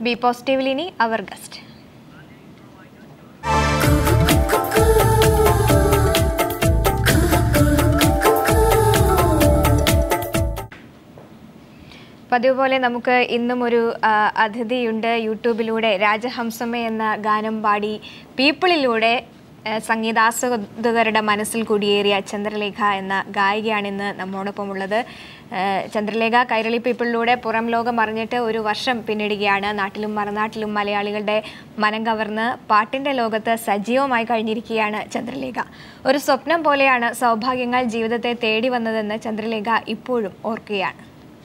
B പോസിറ്റീവിൽ ഇനി അവർ guest പതിവ് പോലെ നമുക്ക് ഇന്നും ഒരു ആ, അതിഥിയുണ്ട് യൂട്യൂബിലൂടെ രാജഹംസമേ എന്ന ഗാനം പാടി പീപ്പിളിലൂടെ ആ, സംഗീതാസ്വാദകരുടെ മനസ്സിൽ കുടിയേറിയ ചന്ദ്രലേഖ എന്ന ഗായികയാണ് ഇന്ന് നമ്മോടൊപ്പം ഉള്ളത് ആ, ചന്ദ്രലേഖ കൈരളി പീപ്പിളിലൂടെ പുറം ലോകം അറിഞ്ഞിട്ട് ഒരു വർഷം പിന്നിടുകയാണ് നാട്ടിലും മറുനാട്ടിലും മലയാളികളുടെ മനം കവർന്ന് പാട്ടിൻ്റെ ലോകത്ത് സജീവമായി കഴിഞ്ഞിരിക്കുകയാണ് ചന്ദ്രലേഖ ഒരു സ്വപ്നം പോലെയാണ് സൗഭാഗ്യങ്ങൾ ജീവിതത്തെ തേടി വന്നതെന്ന് ചന്ദ്രലേഖ ഇപ്പോഴും ഓർക്കുകയാണ്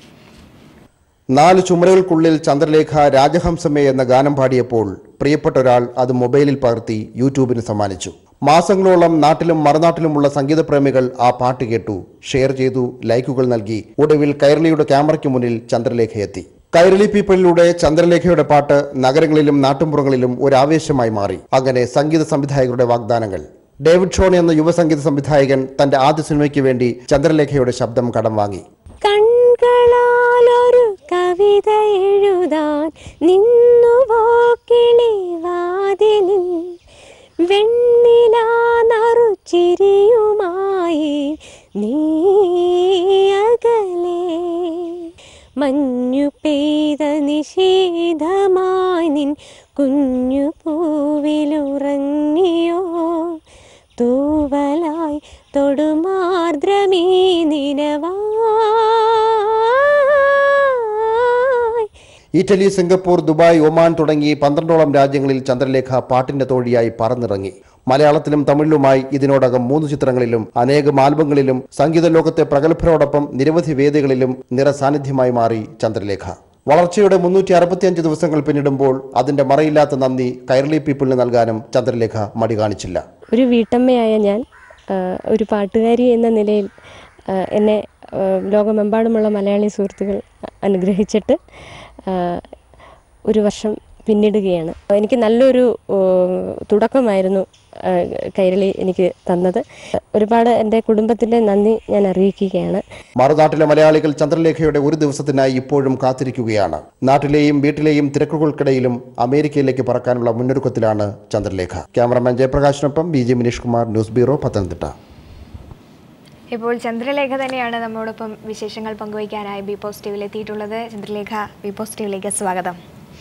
നാല് ചുമരുകൾക്കുള്ളിൽ ചന്ദ്രലേഖ രാജഹംസമേ എന്ന ഗാനം പാടിയപ്പോൾ പ്രിയപ്പെട്ട ഒരാൾ അത് മൊബൈലിൽ പകർത്തി യൂട്യൂബിന് സമ്മാനിച്ചു മാസങ്ങളോളം നാട്ടിലും മറുനാട്ടിലുമുള്ള സംഗീതപ്രേമികൾ ആ പാട്ട് കേട്ടു ഷെയർ ചെയ്തു ലൈക്കുകൾ നൽകി ഒടുവിൽ കൈരളിയുടെ ക്യാമറയ്ക്ക് മുന്നിൽ ചന്ദ്രലേഖ എത്തി കൈരളി പീപ്പിളിലൂടെ ചന്ദ്രലേഖയുടെ പാട്ട് നഗരങ്ങളിലും നാട്ടുമ്പുറങ്ങളിലും ഒരു ആവേശമായി മാറി അങ്ങനെ സംഗീത സംവിധായകരുടെ വാഗ്ദാനങ്ങൾ ഡേവിഡ് ഷോൺ എന്ന യുവ സംഗീത സംവിധായകൻ തന്റെ ആദ്യ സിനിമയ്ക്ക് വേണ്ടി ചന്ദ്രലേഖയുടെ ശബ്ദം കടം വാങ്ങി കൺകളാലൊരു കവിത എഴുതാൻ നിന്നുവോ കിളിവാതിലിൽ വെണ്ണില നറുചിരിയുമായി നീ അകലെ മഞ്ഞു പെയ്ത നിഷേധമായി നിൻ കുഞ്ഞു പൂവിലുറങ്ങിയോ തൂവലായി തൊടുമാർദ്രമീ നിലവായി ഇറ്റലി സിംഗപ്പൂർ ദുബായ് ഒമാൻ തുടങ്ങി പന്ത്രണ്ടോളം രാജ്യങ്ങളിൽ ചന്ദ്രലേഖ പാട്ടിന്റെ തോഴിയായി പറന്നിറങ്ങി മലയാളത്തിലും തമിഴിലുമായി ഇതിനോടകം മൂന്ന് ചിത്രങ്ങളിലും അനേകം ആൽബങ്ങളിലും സംഗീത ലോകത്തെ പ്രഗത്ഭരോടൊപ്പം നിരവധി വേദികളിലും നിറസാന്നിധ്യമായി മാറി ചന്ദ്രലേഖ വളർച്ചയുടെ മുന്നൂറ്റി അറുപത്തിയഞ്ച് ദിവസങ്ങൾ പിന്നിടുമ്പോൾ അതിന്റെ മറയില്ലാത്ത നന്ദി കൈരളി പീപ്പിളിന് നൽകാനും ചന്ദ്രലേഖ മടി കാണിച്ചില്ല ഒരു വീട്ടമ്മയായ ഞാൻ ആ, ഒരു പാട്ടുകാരി എന്ന നിലയിൽ ആ, എന്നെ ആ, ലോകമെമ്പാടുമുള്ള മലയാളി സുഹൃത്തുക്കൾ അനുഗ്രഹിച്ചിട്ട് ആ, ഒരു വർഷം പിന്നിടുകയാണ് എനിക്ക് നല്ലൊരു ഓ, തുടക്കമായിരുന്നു ആ, കൈരളി എനിക്ക് തന്നത് ഒരുപാട് എൻ്റെ കുടുംബത്തിൻ്റെ നന്ദി ഞാൻ അറിയിക്കുകയാണ് മറുനാട്ടിലെ മലയാളികൾ ചന്ദ്രലേഖയുടെ ഒരു ദിവസത്തിനായി ഇപ്പോഴും കാത്തിരിക്കുകയാണ് നാട്ടിലെയും വീട്ടിലെയും തിരക്കുകൾക്കിടയിലും അമേരിക്കയിലേക്ക് പറക്കാനുള്ള മുന്നൊരുക്കത്തിലാണ് ചന്ദ്രലേഖ ക്യാമറമാൻ ജയപ്രകാശിനൊപ്പം B J Mineesh Kumar news bureau Pathanamthitta ഇപ്പോൾ ചന്ദ്രലേഖ തന്നെയാണ് നമ്മോടൊപ്പം വിശേഷങ്ങൾ പങ്കുവയ്ക്കാനായി ബി പോസിറ്റീവിൽ എത്തിയിട്ടുള്ളത് ചന്ദ്രലേഖ ബി പോസിറ്റീവിലേക്ക് സ്വാഗതം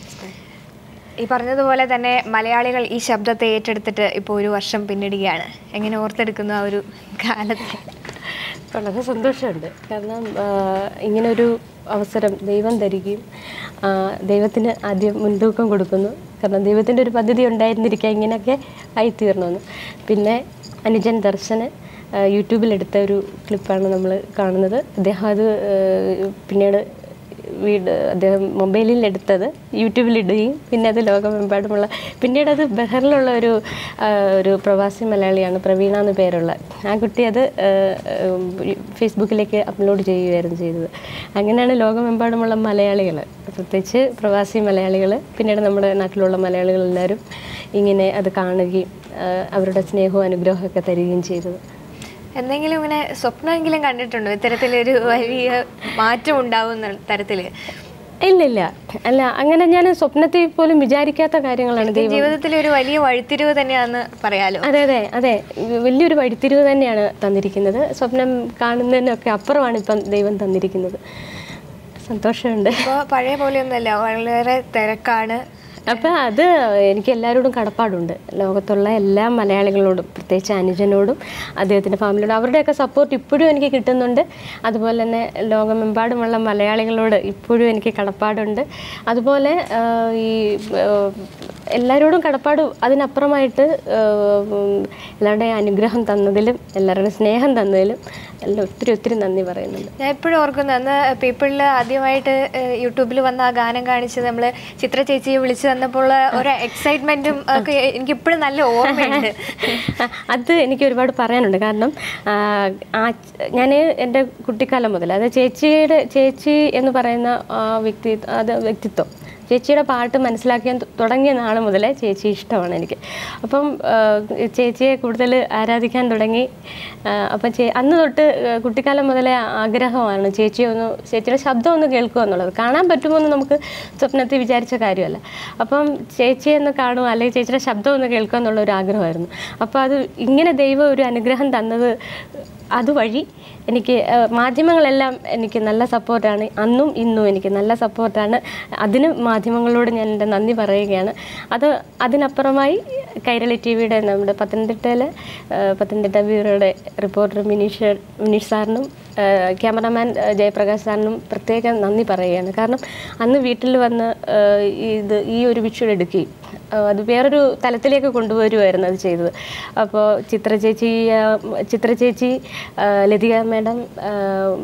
ഈ പറഞ്ഞതുപോലെ തന്നെ മലയാളികൾ ഈ ശബ്ദത്തെ ഏറ്റെടുത്തിട്ട് ഇപ്പോൾ ഒരു വർഷം പിന്നിടുകയാണ് എങ്ങനെ ഓർത്തെടുക്കുന്നു ആ ഒരു കാലത്തെ വളരെ സന്തോഷമുണ്ട് കാരണം ആ, ഇങ്ങനൊരു അവസരം ദൈവം തരികയും ആ, ദൈവത്തിന് ആദ്യം മുൻതൂക്കം കൊടുക്കുന്നു കാരണം ദൈവത്തിൻ്റെ ഒരു പദ്ധതി ഉണ്ടായിരുന്നിരിക്കുക ഇങ്ങനെയൊക്കെ ആയിത്തീരണമെന്ന് പിന്നെ അനുജൻ ദർശന് ആ, യൂട്യൂബിലെടുത്ത ഒരു ക്ലിപ്പാണ് നമ്മൾ കാണുന്നത് അദ്ദേഹം അത് ആ, പിന്നീട് വീട് അദ്ദേഹം മൊബൈലിൽ എടുത്തത് യൂട്യൂബിലിടുകയും പിന്നെ അത് ലോകമെമ്പാടുമുള്ള പിന്നീട് അത് ബഹറിലുള്ള ഒരു ആ, ഒരു പ്രവാസി മലയാളിയാണ് പ്രവീണ എന്ന് പേരുള്ള ആ കുട്ടി അത് ആ, ഉം, ഫേസ്ബുക്കിലേക്ക് അപ്ലോഡ് ചെയ്യുകയായിരുന്നു ചെയ്തത് അങ്ങനെയാണ് ലോകമെമ്പാടുമുള്ള മലയാളികൾ പ്രത്യേകിച്ച് പ്രവാസി മലയാളികൾ പിന്നീട് നമ്മുടെ നാട്ടിലുള്ള മലയാളികൾ എല്ലാവരും ഇങ്ങനെ അത് കാണുകയും ആ, അവരുടെ സ്നേഹവും അനുഗ്രഹവും ഒക്കെ തരികയും ചെയ്തത് എന്തെങ്കിലും ഇങ്ങനെ സ്വപ്നമെങ്കിലും കണ്ടിട്ടുണ്ടോ ഇത്തരത്തിലൊരു വലിയ മാറ്റം ഉണ്ടാവുന്ന തരത്തിൽ ഇല്ല ഇല്ല അല്ല അങ്ങനെ ഞാൻ സ്വപ്നത്തിൽ പോലും വിചാരിക്കാത്ത കാര്യങ്ങളാണ് ദൈവം ജീവിതത്തിൽ ഒരു വലിയ വഴിത്തിരിവ് തന്നെയാണെന്ന് പറയാലോ അതെ അതെ അതെ വലിയൊരു വഴിത്തിരിവ് തന്നെയാണ് തന്നിരിക്കുന്നത് സ്വപ്നം കാണുന്നതിനൊക്കെ അപ്പുറമാണ് ഇപ്പം ദൈവം തന്നിരിക്കുന്നത് സന്തോഷമുണ്ട് ഇപ്പോൾ പഴയ പോലെയൊന്നുമല്ല വളരെ തിരക്കാണ് അപ്പം അത് എനിക്ക് എല്ലാവരോടും കടപ്പാടുണ്ട് ലോകത്തുള്ള എല്ലാ മലയാളികളോടും പ്രത്യേകിച്ച് അനുജനോടും അദ്ദേഹത്തിൻ്റെ ഫാമിലിയോടും അവരുടെയൊക്കെ സപ്പോർട്ട് ഇപ്പോഴും എനിക്ക് കിട്ടുന്നുണ്ട് അതുപോലെ തന്നെ ലോകമെമ്പാടുമുള്ള മലയാളികളോട് ഇപ്പോഴും എനിക്ക് കടപ്പാടുണ്ട് അതുപോലെ ആ, ഈ ആ, എല്ലാവരോടും കടപ്പാട് അതിനപ്പുറമായിട്ട് ആ, ഉം, എല്ലാവരുടെയും അനുഗ്രഹം തന്നതിലും എല്ലാവരുടെയും സ്നേഹം തന്നതിലും എല്ലാം ഒത്തിരി ഒത്തിരി നന്ദി പറയുന്നുണ്ട് ഞാൻ എപ്പോഴും ഓർക്കുന്നു അന്ന് പീപ്പിളിൽ ആദ്യമായിട്ട് യൂട്യൂബിൽ വന്ന ആ ഗാനം കാണിച്ച് നമ്മൾ ചിത്ര ചേച്ചിയെ വിളിച്ചു തന്നപ്പോൾ ഒരു എക്സൈറ്റ്മെന്റും ഒക്കെ എനിക്ക് ഇപ്പോഴും നല്ല ഓർമ്മയുണ്ട് അത് എനിക്ക് ഒരുപാട് പറയാനുണ്ട് കാരണം ഞാൻ എൻ്റെ കുട്ടിക്കാലം മുതൽ അത് ചേച്ചിയുടെ ചേച്ചി എന്ന് പറയുന്ന ആ വ്യക്തി അത് വ്യക്തിത്വം ചേച്ചിയുടെ പാട്ട് മനസ്സിലാക്കിയാൻ തു- തുടങ്ങിയ നാൾ മുതലേ ചേച്ചി ഇഷ്ടമാണ് എനിക്ക് അപ്പം ആ, ചേച്ചിയെ കൂടുതൽ ആരാധിക്കാൻ തുടങ്ങി ആ, അപ്പം ചേ അന്ന് തൊട്ട് ആ, കുട്ടിക്കാലം മുതലേ ആഗ്രഹമാണ് ചേച്ചിയെ ഒന്ന് ചേച്ചിയുടെ ശബ്ദം ഒന്ന് കേൾക്കുക എന്നുള്ളത് കാണാൻ പറ്റുമോ എന്ന് നമുക്ക് സ്വപ്നത്തിൽ വിചാരിച്ച കാര്യമല്ല അപ്പം ചേച്ചിയെ ഒന്ന് കാണുക അല്ലെങ്കിൽ ചേച്ചിയുടെ ശബ്ദം ഒന്ന് കേൾക്കുക എന്നുള്ള ഒരു ആഗ്രഹമായിരുന്നു അപ്പോൾ അത് ഇങ്ങനെ ദൈവം ഒരു അനുഗ്രഹം തന്നത് അതുവഴി എനിക്ക് ആ, മാധ്യമങ്ങളെല്ലാം എനിക്ക് നല്ല സപ്പോർട്ടാണ് അന്നും ഇന്നും എനിക്ക് നല്ല സപ്പോർട്ടാണ് അതിന് മാധ്യമങ്ങളോട് ഞാൻ എൻ്റെ നന്ദി പറയുകയാണ് അത് അതിനപ്പുറമായി കൈരളി ടി വിയുടെ നമ്മുടെ പത്തനംതിട്ടയിലെ ആ, പത്തനംതിട്ട ബ്യൂറോയുടെ റിപ്പോർട്ടർ മിനീഷ് മിനീഷ് സാറിനും ആ, ക്യാമറാമാൻ ആ, ജയപ്രകാശ് സാറിനും പ്രത്യേകം നന്ദി പറയുകയാണ് കാരണം അന്ന് വീട്ടിൽ വന്ന് ആ, ഇത് ഈ ഒരു വിഷ്വൽ എടുക്കുകയും ആ, അത് വേറൊരു തലത്തിലേക്ക് കൊണ്ടുവരുമായിരുന്നു അത് ചെയ്തത് അപ്പോൾ ചിത്ര ചേച്ചി ആ, ചിത്ര ചേച്ചി ആ, ലതിക മാഡം ആ,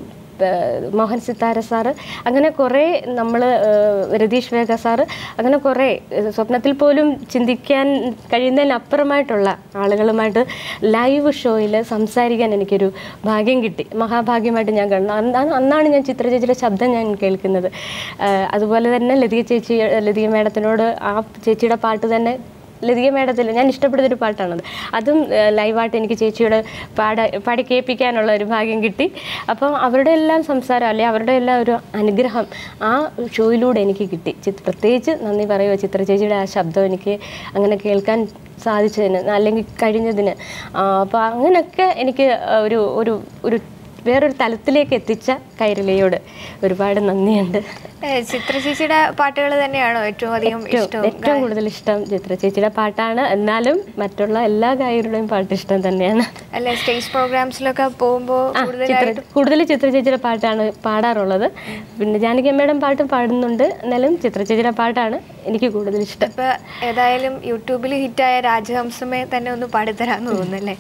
ആ, മോഹൻ സിത്താര സാറ് അങ്ങനെ കുറേ നമ്മൾ രതീഷ് വേഗ സാറ് അങ്ങനെ കുറേ ആ, സ്വപ്നത്തിൽ പോലും ചിന്തിക്കാൻ കഴിയുന്നതിനപ്പുറമായിട്ടുള്ള ആളുകളുമായിട്ട് ലൈവ് ഷോയിൽ സംസാരിക്കാൻ എനിക്കൊരു ഭാഗ്യം കിട്ടി മഹാഭാഗ്യമായിട്ട് ഞാൻ കണ്ടു അന്ന് അന്നാണ് ഞാൻ ചിത്ര ചേച്ചിയുടെ ശബ്ദം ഞാൻ കേൾക്കുന്നത് ആ, അതുപോലെ തന്നെ ലതിക ചേച്ചി ലതിക മാഡത്തിനോട് ആ ചേച്ചിയുടെ പാട്ട് തന്നെ ലതിക മേഡത്തിൽ ഞാൻ ഇഷ്ടപ്പെടുന്ന ഒരു പാട്ടാണത് അതും ഏഹ്, ലൈവായിട്ട് എനിക്ക് ചേച്ചിയോട് പാട പാടി കേൾപ്പിക്കാനുള്ള ഒരു ഭാഗ്യം കിട്ടി അപ്പം അവരുടെ എല്ലാം സംസാരം അല്ലെ അവരുടെ എല്ലാം ഒരു അനുഗ്രഹം ആ ഷോയിലൂടെ എനിക്ക് കിട്ടി ചി- പ്രത്യേകിച്ച് നന്ദി പറയുക ചിത്ര ചേച്ചിയുടെ ആ ശബ്ദം എനിക്ക് അങ്ങനെ കേൾക്കാൻ സാധിച്ചതിന് അല്ലെങ്കിൽ കഴിഞ്ഞതിന് അപ്പോൾ അങ്ങനെയൊക്കെ എനിക്ക് ഒരു ഒരു ഒരു വേറൊരു തലത്തിലേക്ക് എത്തിച്ച കൈരളിയോട് ഒരുപാട് നന്ദിയുണ്ട് ഏ, ചിത്ര ചേച്ചിയുടെ പാട്ടുകൾ തന്നെയാണോ ഏറ്റവും അധികം ഏറ്റവും ഇഷ്ടം ഏറ്റവും കൂടുതൽ ഇഷ്ടം ചിത്ര ചേച്ചിയുടെ പാട്ടാണ് എന്നാലും മറ്റുള്ള എല്ലാ ഗായകരുടെയും പാട്ട് ഇഷ്ടം തന്നെയാണ് അല്ലെ സ്റ്റേജ് പ്രോഗ്രാംസിലൊക്കെ പോകുമ്പോൾ ആ, കൂടുതലായിട്ട് ചിത്ര കൂടുതൽ ചിത്ര ചേച്ചിയുടെ പാട്ടാണ് പാടാറുള്ളത് പിന്നെ ജാനകി അമ്മയുടെ പാട്ടും പാടുന്നുണ്ട് എന്നാലും ചിത്ര ചേച്ചിയുടെ പാട്ടാണ് എനിക്ക് കൂടുതൽ ഇഷ്ടം ഇപ്പൊ ഏതായാലും യൂട്യൂബിൽ ഹിറ്റായ രാജഹംസമേ തന്നെ ഒന്ന് പാടിത്തരാന്ന് തോന്നുന്നല്ലേ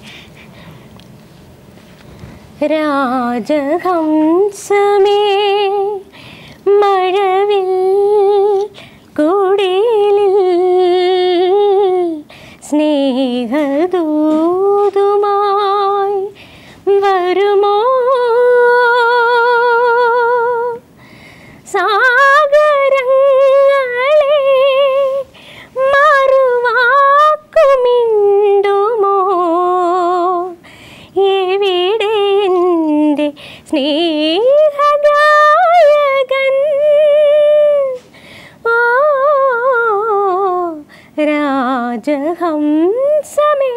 രാജഹംസമേ മഴവിൽ കുടിലിൽ സ്നേഹദൂതുമായി വരുമോ സാഗരങ്ങളെ മറുവാക്കുമിണ്ടുമോ എവിടെ എൻ്റെ സ്നേഹഗായകൻ ഓ രാജഹംസമേ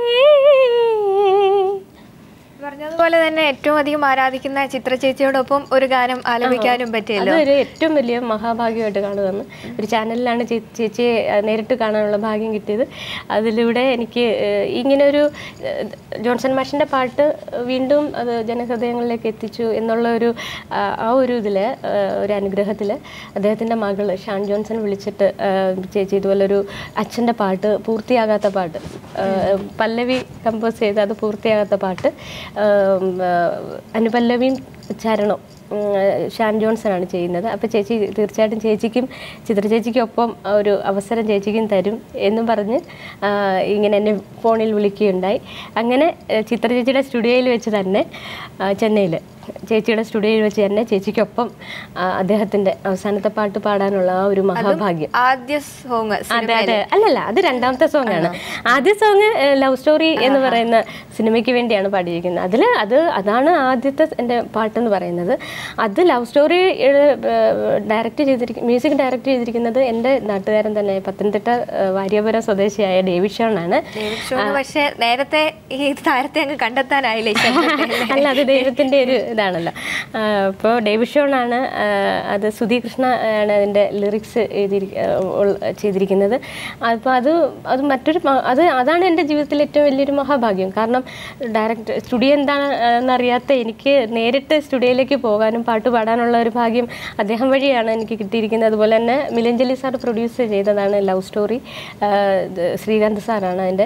പറഞ്ഞതുപോലെ തന്നെ ഏറ്റവും അധികം ആരാധിക്കുന്ന ചിത്ര ചേച്ചിയോടൊപ്പം ഒരു ഗാനം ആലപിക്കാനും പറ്റിയല്ലോ അതൊരു ഏറ്റവും വലിയ മഹാഭാഗ്യമായിട്ട് കാണുകയെന്ന് ഒരു ചാനലിലാണ് ചേ- ചേച്ചിയെ അഹ് നേരിട്ട് കാണാനുള്ള ഭാഗ്യം കിട്ടിയത് അതിലൂടെ എനിക്ക് ഏഹ്, ഇങ്ങനെ ഒരു ഏഹ്, ജോൺസൺ മാഷിൻ്റെ പാട്ട് വീണ്ടും അത് ജനഹൃദയങ്ങളിലേക്ക് എത്തിച്ചു എന്നുള്ള ഒരു ആ ആ ഒരു ഇതിൽ ഒരു അനുഗ്രഹത്തിൽ അദ്ദേഹത്തിൻ്റെ മകൾ ഷാൻ ജോൺസൺ വിളിച്ചിട്ട് ഏഹ്, ചേച്ചി ഇതുപോലൊരു അച്ഛൻ്റെ പാട്ട് പൂർത്തിയാകാത്ത പാട്ട് ഏഹ്, പല്ലവി കമ്പോസ് ചെയ്ത് അത് പൂർത്തിയാകാത്ത പാട്ട് ഏഹ്, ഏഹ്, അനുപല്ലവിയും ചരണം ഉം, ഷാൻ ജോൺസൺ ആണ് ചെയ്യുന്നത് അപ്പോൾ ചേച്ചി തീർച്ചയായിട്ടും ചേച്ചിക്കും ചിത്ര ചേച്ചിക്കൊപ്പം ഒരു അവസരം ചേച്ചിക്കും തരും എന്നും പറഞ്ഞ് ആ, ഇങ്ങനെ എന്നെ ഫോണിൽ വിളിക്കുകയുണ്ടായി അങ്ങനെ ഏഹ്, ചിത്ര ചേച്ചിയുടെ സ്റ്റുഡിയോയിൽ വെച്ച് തന്നെ ചെന്നൈയിൽ ചേച്ചിയുടെ സ്റ്റുഡിയോയിൽ വെച്ച് തന്നെ ചേച്ചിക്കൊപ്പം ആ, അദ്ദേഹത്തിൻ്റെ അവസാനത്തെ പാട്ട് പാടാനുള്ള ആ ഒരു മഹാഭാഗ്യം ആദ്യ സോങ് അതെ അതെ അല്ലല്ല അത് രണ്ടാമത്തെ സോങ് ആണ് ആദ്യ സോങ് ലവ് സ്റ്റോറി എന്ന് പറയുന്ന സിനിമയ്ക്ക് വേണ്ടിയാണ് പാടിയിരിക്കുന്നത് അതിൽ അത് അതാണ് ആദ്യത്തെ എൻ്റെ പാട്ടെന്ന് പറയുന്നത് അത് ലവ് സ്റ്റോറി ഡയറക്റ്റ് ചെയ്തിരിക്കുന്ന മ്യൂസിക് ഡയറക്റ്റ് ചെയ്തിരിക്കുന്നത് എൻ്റെ നാട്ടുകാരൻ തന്നെ പത്തനംതിട്ട ഏഹ്, വാര്യപുരം സ്വദേശിയായ ഡേവിഡ് ഷോൺ ആണ് ഡേവിഡ് ഷോണ് പക്ഷെ നേരത്തെ ഈ താരത്തെ അങ്ങ് കണ്ടെത്താനായില്ലേ ഈ ശബ്ദത്തെ? അല്ല അത് ദൈവത്തിൻ്റെ ഒരു ഇതാണല്ലോ അപ്പോൾ ഡേവിഡ് ഷോൺ ആണ് ആ, അത് സുധി കൃഷ്ണ ആണ് അതിൻ്റെ ലിറിക്സ് എഴുതി ചെയ്തിരിക്കുന്നത് അപ്പോൾ അത് അത് മറ്റൊരു മ- അത് അതാണ് എൻ്റെ ജീവിതത്തിലെ ഏറ്റവും വലിയൊരു മഹാഭാഗ്യം കാരണം ഡയറക്റ്റ് സ്റ്റുഡിയോ എന്താണ് എന്നറിയാത്ത എനിക്ക് നേരിട്ട് സ്റ്റുഡിയോയിലേക്ക് പോകാനും പാട്ട് പാടാനുള്ള ഒരു ഭാഗ്യം അദ്ദേഹം വഴിയാണ് എനിക്ക് കിട്ടിയിരിക്കുന്നത് അതുപോലെ തന്നെ മിലഞ്ചലി സാർ പ്രൊഡ്യൂസ് ചെയ്തതാണ് ലവ് സ്റ്റോറി ശ്രീകാന്ത് സാറാണ് അതിൻ്റെ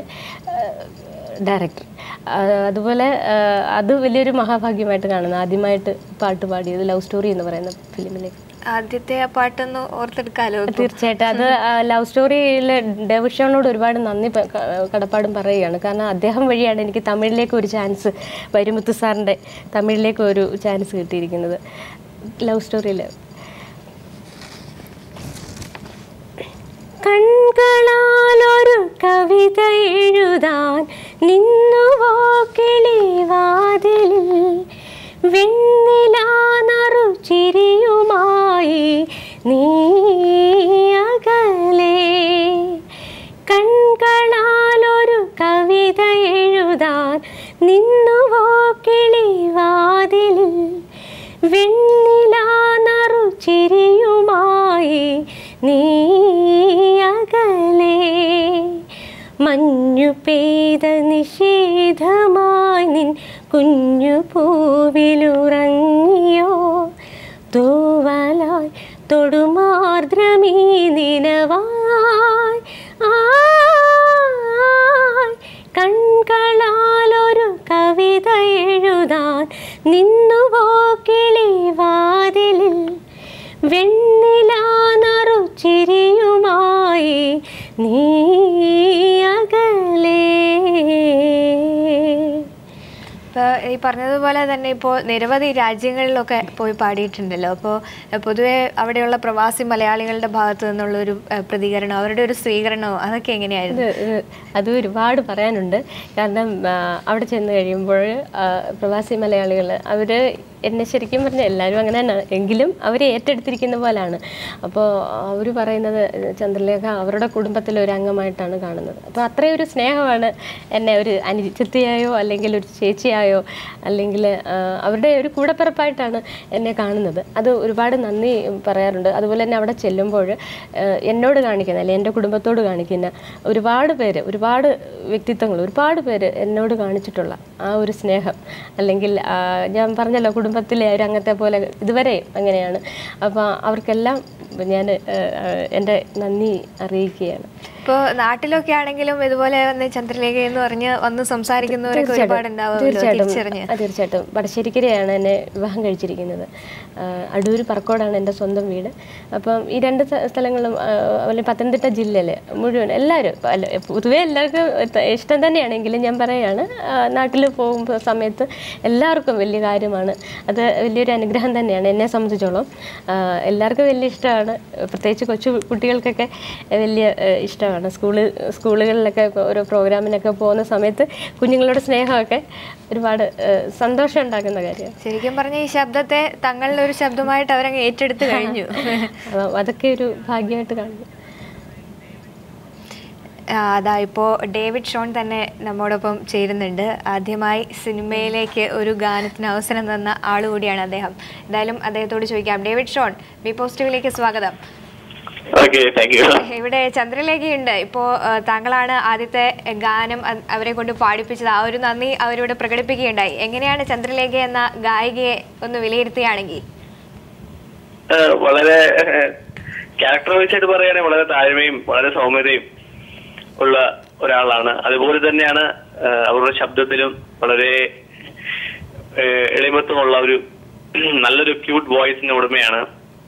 ഡയറക്ടർ അതുപോലെ ആ, അത് വലിയൊരു മഹാഭാഗ്യമായിട്ട് കാണുന്നു ആദ്യമായിട്ട് പാട്ട് പാടിയത് ലവ് സ്റ്റോറി എന്ന് പറയുന്ന ഫിലിമിലേക്ക് ആദ്യത്തെ ആ പാട്ടൊന്ന് ഓർത്തെടുക്കാലോ ഇപ്പൊ. തീർച്ചയായിട്ടും അത് ലവ് സ്റ്റോറിയിൽ ഡെവിഷോണോട് ഒരുപാട് നന്ദി പ- ക- കടപ്പാടും പറയുകയാണ് കാരണം അദ്ദേഹം വഴിയാണ് എനിക്ക് തമിഴിലേക്ക് ഒരു ചാൻസ് വൈരമുത്ത് സാറിൻ്റെ തമിഴിലേക്ക് ഒരു ചാൻസ് കിട്ടിയിരിക്കുന്നത് ലവ് സ്റ്റോറിയിൽ കൺകളാലൊരു കവിത എഴുതാൻ നിന്നുവോ കിളിവാതിലിൽ വെണ്ണിലാനറു ചിരിയുമായി നീ അകലേ കൺകളാലൊരു കവിത എഴുതാൻ നിന്നുവോ കിളിവാതിലിൽ വെണ്ണിലാനറു ചിരിയുമായി നീ അകലേ മഞ്ഞു പെയ്ത നിഷേധമായി നിൻ കുഞ്ഞു പൂവിലുറങ്ങിയോ തൂവലായി തൊടുമാർദ്രമീ നിലവായി ആയ് കൺകളാലൊരു കവിത എഴുതാൻ നിന്നുവോ കിളിവാതിലിൽ വെണ്ണിലാനറു ചിരിയുമായി നീ അകലേ ഇപ്പോൾ ഈ പറഞ്ഞതുപോലെ തന്നെ ഇപ്പോൾ നിരവധി രാജ്യങ്ങളിലൊക്കെ പോയി പാടിയിട്ടുണ്ടല്ലോ അപ്പോൾ പൊതുവെ അവിടെയുള്ള പ്രവാസി മലയാളികളുടെ ഭാഗത്തു നിന്നുള്ള ഒരു ഏഹ്, പ്രതികരണം അവരുടെ ഒരു സ്വീകരണമോ അതൊക്കെ എങ്ങനെയായിരുന്നു ഇത് ഇത് അത് ഒരുപാട് പറയാനുണ്ട് കാരണം ആ, അവിടെ ചെന്ന് കഴിയുമ്പോൾ ആ, പ്രവാസി മലയാളികൾ അവർ എന്നെ ശരിക്കും പറഞ്ഞാൽ എല്ലാവരും അങ്ങനെ തന്നെ എങ്കിലും അവർ ഏറ്റെടുത്തിരിക്കുന്ന പോലാണ് അപ്പോൾ അവർ പറയുന്നത് ചന്ദ്രലേഖ അവരുടെ കുടുംബത്തിലെ ഒരു അംഗമായിട്ടാണ് കാണുന്നത് അപ്പോൾ അത്രയും ഒരു സ്നേഹമാണ് എന്നെ ഒരു അനുചിത്തിയായോ അല്ലെങ്കിൽ ഒരു ചേച്ചിയായോ അല്ലെങ്കിൽ ആ, അവരുടെ ഒരു കൂടപ്പിറപ്പായിട്ടാണ് എന്നെ കാണുന്നത് അത് ഒരുപാട് നന്ദി പറയാറുണ്ട് അതുപോലെ തന്നെ അവിടെ ചെല്ലുമ്പോൾ ഏഹ്, എന്നോട് കാണിക്കുന്ന അല്ലെങ്കിൽ എൻ്റെ കുടുംബത്തോട് കാണിക്കുന്ന ഒരുപാട് പേര് ഒരുപാട് വ്യക്തിത്വങ്ങൾ ഒരുപാട് പേര് എന്നോട് കാണിച്ചിട്ടുള്ള ആ ഒരു സ്നേഹം അല്ലെങ്കിൽ ആ, ഞാൻ പറഞ്ഞല്ലോ കുടുംബത്തിലെ ഒരു അംഗത്തെ പോലെ ഇതുവരെ അങ്ങനെയാണ് അപ്പോൾ അവർക്കെല്ലാം ഞാൻ എൻ്റെ നന്ദി അറിയിക്കുകയാണ് ഇപ്പോൾ നാട്ടിലൊക്കെ ആണെങ്കിലും ഇതുപോലെ വന്ന് ചന്ദ്രലേഖ എന്ന് പറഞ്ഞ് വന്ന് സംസാരിക്കുന്നവരൊക്കെ ഒരുപാട് ഉണ്ടാവുമല്ലോ തിരിച്ചറിഞ്ഞ് ആ, തീർച്ചയായിട്ടും വടശ്ശേരിക്കരയാണ് എന്നെ വിവാഹം കഴിച്ചിരിക്കുന്നത് ആ, അടൂർ പറക്കോടാണ് എൻ്റെ സ്വന്തം വീട് അപ്പം ഈ രണ്ട് സ്ഥ- സ്ഥലങ്ങളും ആ, അതുപോലെ പത്തനംതിട്ട ജില്ലയിൽ മുഴുവൻ എല്ലാവരും അല്ല പൊതുവേ എല്ലാവർക്കും ത- ഇഷ്ടം തന്നെയാണെങ്കിലും ഞാൻ പറയുകയാണ് നാട്ടിൽ പോകുമ്പോൾ സമയത്ത് എല്ലാവർക്കും വലിയ കാര്യമാണ് അത് വലിയൊരു അനുഗ്രഹം തന്നെയാണ് എന്നെ സംബന്ധിച്ചോളം ആ, എല്ലാവർക്കും വലിയ ഇഷ്ടമാണ് പ്രത്യേകിച്ച് കൊച്ചു കുട്ടികൾക്കൊക്കെ വലിയ ഏഹ്, ഇഷ്ടമാണ് സ്കൂള് സ്കൂളുകളിലൊക്കെ ഇപ്പോൾ ഓരോ പ്രോഗ്രാമിനൊക്കെ പോകുന്ന സമയത്ത് കുഞ്ഞുങ്ങളുടെ സ്നേഹമൊക്കെ ഒരുപാട് ഏഹ്, സന്തോഷം ഉണ്ടാക്കുന്ന കാര്യമാണ് ശരിക്കും പറഞ്ഞ ഈ ശബ്ദത്തെ തങ്ങളുടെ ഒരു ശബ്ദമായിട്ട് അവരങ്ങ് ഏറ്റെടുത്ത് കഴിഞ്ഞു അപ്പം അതൊക്കെ ഒരു ഭാഗ്യമായിട്ട് കാണുന്നു ആ, അതാ ഇപ്പോൾ ഡേവിഡ് ഷോൺ തന്നെ നമ്മോടൊപ്പം ചേരുന്നുണ്ട് ആദ്യമായി സിനിമയിലേക്ക് ഒരു ഗാനത്തിന് അവസരം തന്ന ആൾ കൂടിയാണ് അദ്ദേഹം എന്തായാലും അദ്ദേഹത്തോട് ചോദിക്കാം ഡേവിഡ് ഷോൺ ബി പോസിറ്റീവിലേക്ക് സ്വാഗതം ഓക്കെ താങ്ക് യു ഇവിടെ ചന്ദ്രലേഖയുണ്ട് ഇപ്പോൾ താങ്കളാണ് ആദ്യത്തെ ഗാനം അ- അവരെ കൊണ്ട് പാടിപ്പിച്ചത് ആ ഒരു നന്ദി അവരോട് പ്രകടിപ്പിക്കുകയുണ്ടായി എങ്ങനെയാണ് ചന്ദ്രലേഖ എന്ന ഗായികയെ ഒന്ന് വിലയിരുത്തുകയാണെങ്കിൽ വളരെ ക്യാരക്ടർ വെച്ചായിട്ട് പറയുകയാണെങ്കിൽ വളരെ താഴ്മയും വളരെ സൗമ്യതയും ഉള്ള ഒരാളാണ് അതുപോലെ തന്നെയാണ് ആ, അവരുടെ ശബ്ദത്തിലും വളരെ ആ, എളിമത്വമുള്ള ഒരു നല്ലൊരു ക്യൂട്ട് വോയിസിന് ഉടമയാണ്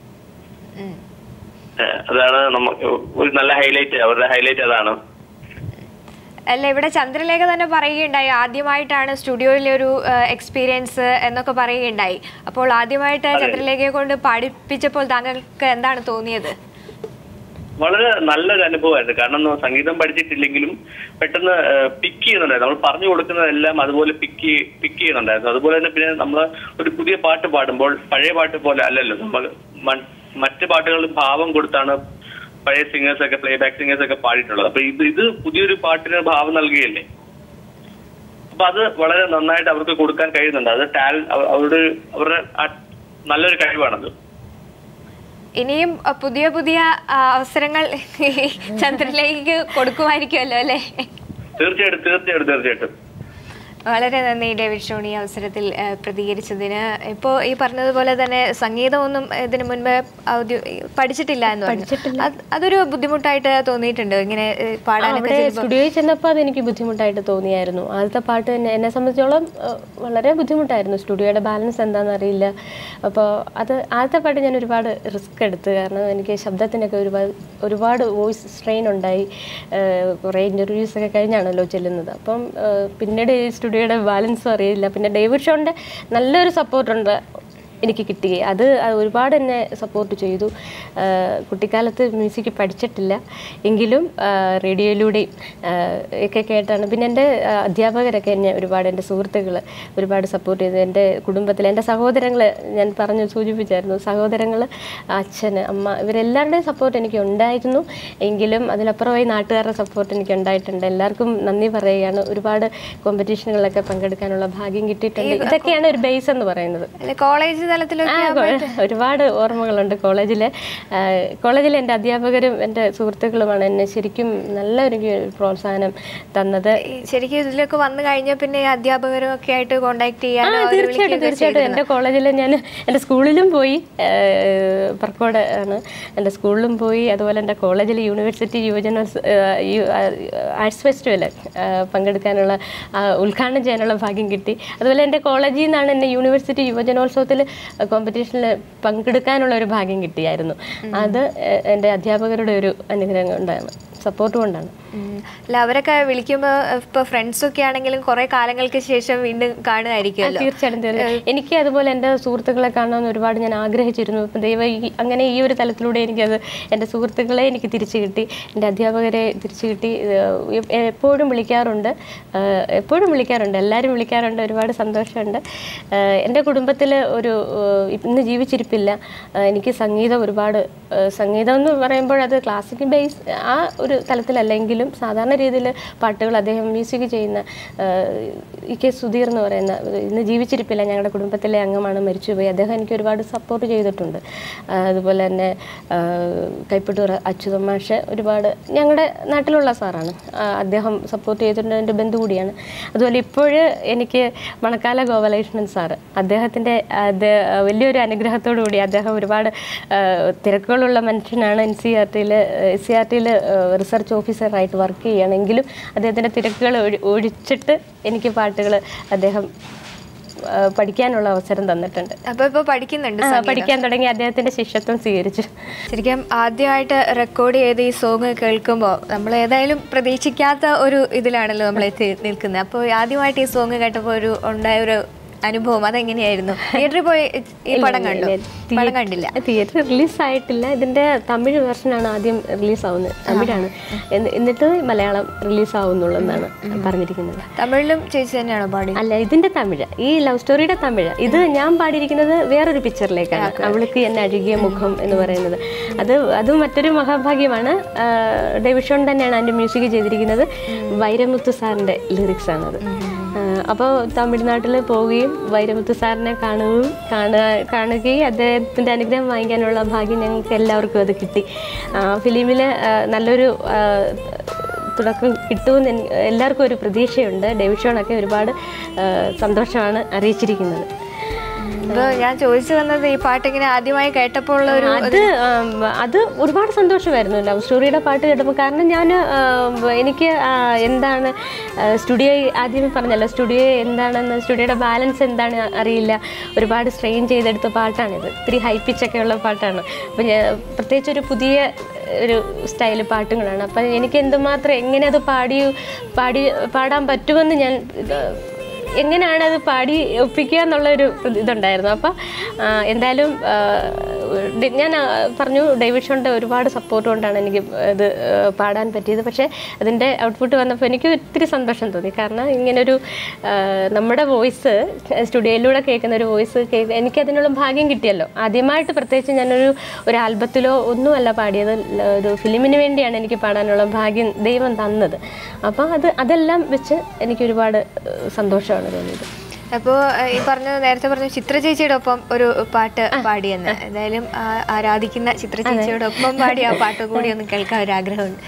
ആ, അതാണ് നമുക്ക് ഒരു നല്ല ഹൈലൈറ്റ് അവരുടെ ഹൈലൈറ്റ് അതാണ് അല്ല ഇവിടെ ചന്ദ്രലേഖ തന്നെ പറയുകയുണ്ടായി ആദ്യമായിട്ടാണ് സ്റ്റുഡിയോയിലെ ഒരു എക്സ്പീരിയൻസ് എന്നൊക്കെ പറയുകയുണ്ടായി അപ്പോൾ ആദ്യമായിട്ട് ചന്ദ്രലേഖയെ കൊണ്ട് പാടിപ്പിച്ചപ്പോൾ താങ്കൾക്ക് എന്താണ് തോന്നിയത് വളരെ നല്ലൊരു അനുഭവമായിരുന്നു കാരണം ന- സംഗീതം പഠിച്ചിട്ടില്ലെങ്കിലും പെട്ടെന്ന് പിക്ക് ചെയ്യുന്നുണ്ടായിരുന്നു നമ്മൾ പറഞ്ഞു കൊടുക്കുന്നതെല്ലാം അതുപോലെ പിക്ക് പിക്ക് ചെയ്യുന്നുണ്ടായിരുന്നു അതുപോലെ തന്നെ പിന്നെ നമ്മൾ ഒരു പുതിയ പാട്ട് പാടുമ്പോൾ പഴയ പാട്ട് പോലെ അല്ലല്ലോ നമ്മൾ മ- മറ്റ് പാട്ടുകളിൽ ഭാവം കൊടുത്താണ് പഴയ സിംഗേഴ്സ് ഒക്കെ പ്ലേ ബാക്ക് സിംഗേഴ്സ് ഒക്കെ പാടിയിട്ടുള്ളത് അപ്പൊ ഇത് ഇത് പുതിയൊരു പാട്ടിന് ഭാവം നൽകുകയല്ലേ അപ്പൊ അത് വളരെ നന്നായിട്ട് അവർക്ക് കൊടുക്കാൻ കഴിയുന്നുണ്ട് അത് ടാൽ അവരുടെ അവരുടെ ആ നല്ലൊരു കഴിവാണത് ഇനിയും അ, പുതിയ പുതിയ ആ, അവസരങ്ങൾ ചന്ദ്രലേഖയ്ക്ക് കൊടുക്കുമായിരിക്കുമല്ലോ അല്ലേ തീർച്ചയായിട്ടും തീർച്ചയായിട്ടും തീർച്ചയായിട്ടും വളരെ നന്ദി ഡേവിഡ് ഷോൺ ഈ അവസരത്തിൽ ആ, പ്രതികരിച്ചതിന് ഇപ്പോൾ ഈ പറഞ്ഞതുപോലെ തന്നെ സംഗീതമൊന്നും ഇതിനു മുൻപ് ഔദ്യോ- പഠിച്ചിട്ടില്ല എന്ന് പറഞ്ഞു അത് അതൊരു ബുദ്ധിമുട്ടായിട്ട് തോന്നിയിട്ടുണ്ട് ഇങ്ങനെ ഏ, പാടാനൊക്കെ അവിടെ ചെയ്യുമ്പോൾ സ്റ്റുഡിയോയിൽ ചെന്നപ്പോൾ അതെനിക്ക് ബുദ്ധിമുട്ടായിട്ട് തോന്നിയായിരുന്നു ആദ്യത്തെ പാട്ട് തന്നെ എന്നെ സംബന്ധിച്ചോളം ഏഹ്, വളരെ ബുദ്ധിമുട്ടായിരുന്നു സ്റ്റുഡിയോയുടെ ബാലൻസ് എന്താണെന്ന് അറിയില്ല അപ്പോൾ അത് ആദ്യത്തെ പാട്ട് ഞാൻ ഒരുപാട് റിസ്ക് എടുത്ത് കാരണം എനിക്ക് ശബ്ദത്തിനൊക്കെ ഒരുപാട് ഒരുപാട് വോയിസ് സ്ട്രെയിൻ ഉണ്ടായി ഏഹ്, കുറേ ഇൻ്റർവ്യൂസ് ഒക്കെ കഴിഞ്ഞാണല്ലോ ചെല്ലുന്നത് അപ്പം ഏഹ്, പിന്നീട് ഈ സ്റ്റുഡിയോയുടെ ബാലൻസും അറിയില്ല പിന്നെ ഡേവിഡ് ഷോണിൻ്റെ നല്ലൊരു സപ്പോർട്ടുണ്ട് എനിക്ക് കിട്ടി അത് ഒരുപാട് എന്നെ സപ്പോർട്ട് ചെയ്തു ആ, കുട്ടിക്കാലത്ത് മ്യൂസിക് പഠിച്ചിട്ടില്ല എങ്കിലും ആ, റേഡിയോയിലൂടെയും ആ, ഒക്കെ കേട്ടാണ് പിന്നെ എൻ്റെ ആ, അധ്യാപകരൊക്കെ എന്നെ ഒരുപാട് എൻ്റെ സുഹൃത്തുക്കൾ ഒരുപാട് സപ്പോർട്ട് ചെയ്തു എൻ്റെ കുടുംബത്തിൽ എൻ്റെ സഹോദരങ്ങൾ ഞാൻ പറഞ്ഞു സൂചിപ്പിച്ചായിരുന്നു സഹോദരങ്ങൾ അച്ഛൻ അമ്മ ഇവരെല്ലാവരുടെയും സപ്പോർട്ട് എനിക്ക് ഉണ്ടായിരുന്നു എങ്കിലും അതിലപ്പുറമായി നാട്ടുകാരുടെ സപ്പോർട്ട് എനിക്ക് ഉണ്ടായിട്ടുണ്ട് എല്ലാവർക്കും നന്ദി പറയുകയാണ് ഒരുപാട് കോമ്പറ്റീഷനുകളിലൊക്കെ പങ്കെടുക്കാനുള്ള ഭാഗ്യം കിട്ടിയിട്ടുണ്ട് ഇതൊക്കെയാണ് ഒരു ബേസ് എന്ന് പറയുന്നത് അല്ലെ കോളേജ് തലത്തിലൊക്കെ ആ, കൊ- ഒരുപാട് ഓർമ്മകളുണ്ട് കോളേജിലെ ആ, കോളേജിലെ എൻ്റെ അധ്യാപകരും എൻ്റെ സുഹൃത്തുക്കളുമാണ് എന്നെ ശരിക്കും നല്ലൊരു പ്രോത്സാഹനം തന്നത് ഈ ശരിക്കും ഇതിലൊക്കെ വന്നു കഴിഞ്ഞാൽ പിന്നെ ഈ അധ്യാപകരും ഒക്കെ ആയിട്ട് കോണ്ടാക്ട് ആ ചെയ്യാനോ അവരെ തീർച്ചയായിട്ടും വിളിക്കുകയൊക്കെ തീർച്ചയായിട്ടും എൻ്റെ കോളേജിൽ ഞാൻ എൻ്റെ സ്കൂളിലും പോയി പറക്കോട് ആണ് എൻ്റെ സ്കൂളിലും പോയി അതുപോലെ എൻ്റെ കോളേജിൽ യൂണിവേഴ്സിറ്റി യുവജനോത്സവ ആർട്സ് ഫെസ്റ്റിവൽ പങ്കെടുക്കാനുള്ള ആ, ഉദ്ഘാടനം ചെയ്യാനുള്ള ഭാഗ്യം കിട്ടി അതുപോലെ എൻ്റെ കോളേജിൽ നിന്നാണ് എന്നെ യൂണിവേഴ്സിറ്റി യുവജനോത്സവത്തിൽ കോമ്പറ്റീഷനിൽ പങ്കെടുക്കാനുള്ള ഒരു ഭാഗ്യം കിട്ടിയായിരുന്നു അത് എ- എൻ്റെ അധ്യാപകരുടെ ഒരു അനുഗ്രഹം കൊണ്ടാണ് സപ്പോർട്ട് കൊണ്ടാണ് ഉം. അല്ല അവരൊക്കെ വിളിക്കുമ്പോൾ ഇപ്പൊ ഫ്രണ്ട്സ് ഒക്കെ ആണെങ്കിലും കുറെ കാലങ്ങൾക്ക് ശേഷം വീണ്ടും കാണുമായിരിക്കുമല്ലോ തീർച്ചയായിട്ടും തീർച്ചയായും എനിക്ക് അതുപോലെ എൻ്റെ സുഹൃത്തുക്കളെ കാണണമെന്ന് ഒരുപാട് ഞാൻ ആഗ്രഹിച്ചിരുന്നു ഇപ്പം ദൈവം ഈ അങ്ങനെ ഈ ഒരു തലത്തിലൂടെ എനിക്കത് എൻ്റെ സുഹൃത്തുക്കളെ എനിക്ക് തിരിച്ചു കിട്ടി എൻ്റെ അധ്യാപകരെ തിരിച്ചു കിട്ടി ഏഹ് എ- എപ്പോഴും വിളിക്കാറുണ്ട് ഏഹ് എപ്പോഴും വിളിക്കാറുണ്ട് എല്ലാവരും വിളിക്കാറുണ്ട് ഒരുപാട് സന്തോഷമുണ്ട് ഏഹ് എൻ്റെ കുടുംബത്തിൽ ഒരു ഏഹ് ഇന്ന് ജീവിച്ചിരിപ്പില്ല ഏഹ് എനിക്ക് സംഗീതം ഒരുപാട് ഏഹ് സംഗീതം എന്ന് പറയുമ്പോൾ അത് ക്ലാസിക്കൽ ബേസ് ആ ഒരു തലത്തിലല്ലെങ്കിലും സാധാരണ രീതിയിൽ പാട്ടുകൾ അദ്ദേഹം മ്യൂസിക് ചെയ്യുന്ന ഏഹ് ഇ കെ സുധീർ എന്ന് പറയുന്ന ഒരു ഇന്ന് ജീവിച്ചിരിപ്പില്ല ഞങ്ങളുടെ കുടുംബത്തിലെ അംഗമാണ് മരിച്ചുപോയി അദ്ദേഹം എനിക്ക് ഒരുപാട് സപ്പോർട്ട് ചെയ്തിട്ടുണ്ട് ആഹ് അതുപോലെ തന്നെ ആഹ് കൈപ്പട്ടൂർ അച്യുതൻ മാഷ് ഒരുപാട് ഞങ്ങളുടെ നാട്ടിലുള്ള സാറാണ് ആഹ് അദ്ദേഹം സപ്പോർട്ട് ചെയ്തിട്ടുണ്ട് എൻ്റെ ബന്ധു കൂടിയാണ് അതുപോലെ ഇപ്പോഴ് എനിക്ക് മണക്കാല ഗോപാലകൃഷ്ണൻ സാറ് അദ്ദേഹത്തിൻ്റെ അത് വലിയൊരു അനുഗ്രഹത്തോടു കൂടി അദ്ദേഹം ഒരുപാട് ആഹ് തിരക്കുകളുള്ള മനുഷ്യനാണ് എൻ സി ആർ ടിയിൽ എസ് സി ആർ ടിയിൽ റിസർച്ച് ഓഫീസറായിട്ട് വർക്ക് ചെയ്യുകയാണെങ്കിലും അദ്ദേഹത്തിൻ്റെ തിരക്കുകൾ ഒഴി- ഒഴിച്ചിട്ട് എനിക്ക് പാട്ടുകൾ അദ്ദേഹം ആ, പഠിക്കാനുള്ള അവസരം തന്നിട്ടുണ്ട് അപ്പൊ ഇപ്പൊ പഠിക്കുന്നുണ്ട് ആ, പഠിക്കാൻ തുടങ്ങി അദ്ദേഹത്തിന്റെ ശിഷ്യത്വം സ്വീകരിച്ചു ശരിക്കും ആദ്യമായിട്ട് റെക്കോർഡ് ചെയ്ത് ഈ സോങ് കേൾക്കുമ്പോൾ നമ്മൾ ഏതായാലും പ്രതീക്ഷിക്കാത്ത ഒരു ഇതിലാണല്ലോ നമ്മൾ എത്തി നിൽക്കുന്നത് അപ്പോൾ ആദ്യമായിട്ട് ഈ സോങ് കേട്ടപ്പോൾ ഒരു ഉണ്ടായ ഒരു അനുഭവം അതെങ്ങനെയായിരുന്നു തിയേറ്ററിൽ പോയി ഈ പടം കണ്ടു പടം കണ്ടില്ല തിയേറ്റർ റിലീസ് ആയിട്ടില്ല ഇതിന്റെ തമിഴ് വെർഷനാണ് ആദ്യം റിലീസ് ആവുന്നത് തമിഴാണ് എന്ന് എന്നിട്ട് മലയാളം റിലീസ് ആവുന്നുള്ളെന്നാണ് പറഞ്ഞിരിക്കുന്നത് തമിഴിലും ചേച്ചി തന്നെയാണോ പാടി അല്ല ഇതിന്റെ തമിഴ് ഈ ലവ് സ്റ്റോറിയുടെ തമിഴ് ഇത് ഞാൻ പാടിയിരിക്കുന്നത് വേറൊരു പിക്ചറിലേക്കാണ് അവൾക്ക് എന്നെ അഴുകിയ മുഖം എന്ന് പറയുന്നത് അത് അത് മറ്റൊരു മഹാഭാഗ്യമാണ് ഡേവിഷോൺ തന്നെയാണ് അതിന്റെ മ്യൂസിക് ചെയ്തിരിക്കുന്നത് വൈരമുത്തു സാറിന്റെ ലിറിക്സ് ആണത് അപ്പോൾ തമിഴ്നാട്ടിൽ പോവുകയും വൈരമുത്തു സാറിനെ കാണുകയും കാണുക കാണുകയും അദ്ദേഹത്തിൻ്റെ അനുഗ്രഹം വാങ്ങിക്കാനുള്ള ഭാഗ്യം ഞങ്ങൾക്ക് എല്ലാവർക്കും അത് കിട്ടി ഫിലിമിൽ നല്ലൊരു ആ, തുടക്കം കിട്ടുമെന്ന് എനി- എല്ലാവർക്കും ഒരു പ്രതീക്ഷയുണ്ട് ഡേവിഷോണൊക്കെ ഒരുപാട് ആ, സന്തോഷമാണ് അറിയിച്ചിരിക്കുന്നത് ഇപ്പൊ ഞാൻ ചോദിച്ചു വന്നത് ഈ പാട്ട് ഇങ്ങനെ ആദ്യമായി കേട്ടപ്പോൾ ഉള്ള ഒരു അത് ആം, അത് ഒരുപാട് സന്തോഷമായിരുന്നു ലവ് സ്റ്റോറിയുടെ പാട്ട് കേട്ടപ്പോൾ കാരണം ഞാൻ എനിക്ക് ആ, എന്താണ് സ്റ്റുഡിയോ ആദ്യമേ പറഞ്ഞല്ലോ സ്റ്റുഡിയോ എന്താണെന്ന് സ്റ്റുഡിയോയുടെ ബാലൻസ് എന്താണ് അറിയില്ല ഒരുപാട് സ്ട്രെയിൻ ചെയ്തെടുത്ത പാട്ടാണിത് ഇത്തിരി ഹൈ പിച്ചൊക്കെ ഉള്ള പാട്ടാണ് അപ്പം ഞാൻ പ്രത്യേകിച്ച് ഒരു പുതിയ ഒരു സ്റ്റൈൽ പാട്ടുകളാണ് അപ്പം എനിക്ക് എന്തുമാത്രം എങ്ങനെ അത് പാടി പാടി പാടാൻ പറ്റുമെന്ന് ഞാൻ ഇത് എങ്ങനെയാണ് അത് പാടി ഒപ്പിക്കുക എന്നുള്ളൊരു ഇതുണ്ടായിരുന്നു അപ്പം എന്തായാലും ആ, ഡി- ഞാൻ ആ, പറഞ്ഞു ഡേവിഡ് ഒരുപാട് സപ്പോർട്ട് കൊണ്ടാണ് എനിക്ക് ഇത് ആ, പാടാൻ പറ്റിയത് പക്ഷേ അതിൻ്റെ ഔട്ട്പുട്ട് വന്നപ്പോൾ എനിക്ക് ഒത്തിരി സന്തോഷം തോന്നി കാരണം ഇങ്ങനൊരു ആ, നമ്മുടെ വോയിസ് സ്റ്റുഡിയോയിലൂടെ കേൾക്കുന്ന ഒരു വോയിസ് കേൾക്കുക എനിക്കതിനുള്ള ഭാഗ്യം കിട്ടിയല്ലോ ആദ്യമായിട്ട് പ്രത്യേകിച്ച് ഞാനൊരു ഒരു ആൽബത്തിലോ ഒന്നുമല്ല പാടിയത് ല- ഒരു ഫിലിമിന് വേണ്ടിയാണ് എനിക്ക് പാടാനുള്ള ഭാഗ്യം ദൈവം തന്നത് അപ്പോൾ അത് അതെല്ലാം വെച്ച് എനിക്ക് ഒരുപാട് ഏഹ്, സന്തോഷമാണ് തോന്നിയത് അപ്പോൾ ഈ പറഞ്ഞ നേരത്തെ പറഞ്ഞ ചിത്ര ചേച്ചിയുടെ ഒപ്പം ഒരു പാട്ട് പാടിയെന്ന് എന്തായാലും ആ, ആരാധിക്കുന്ന ചിത്ര ചേച്ചിയുടെ ഒപ്പം പാടിയ ആ പാട്ട് കൂടി ഒന്ന് കേൾക്കാൻ ഒരു ആഗ്രഹമുണ്ട്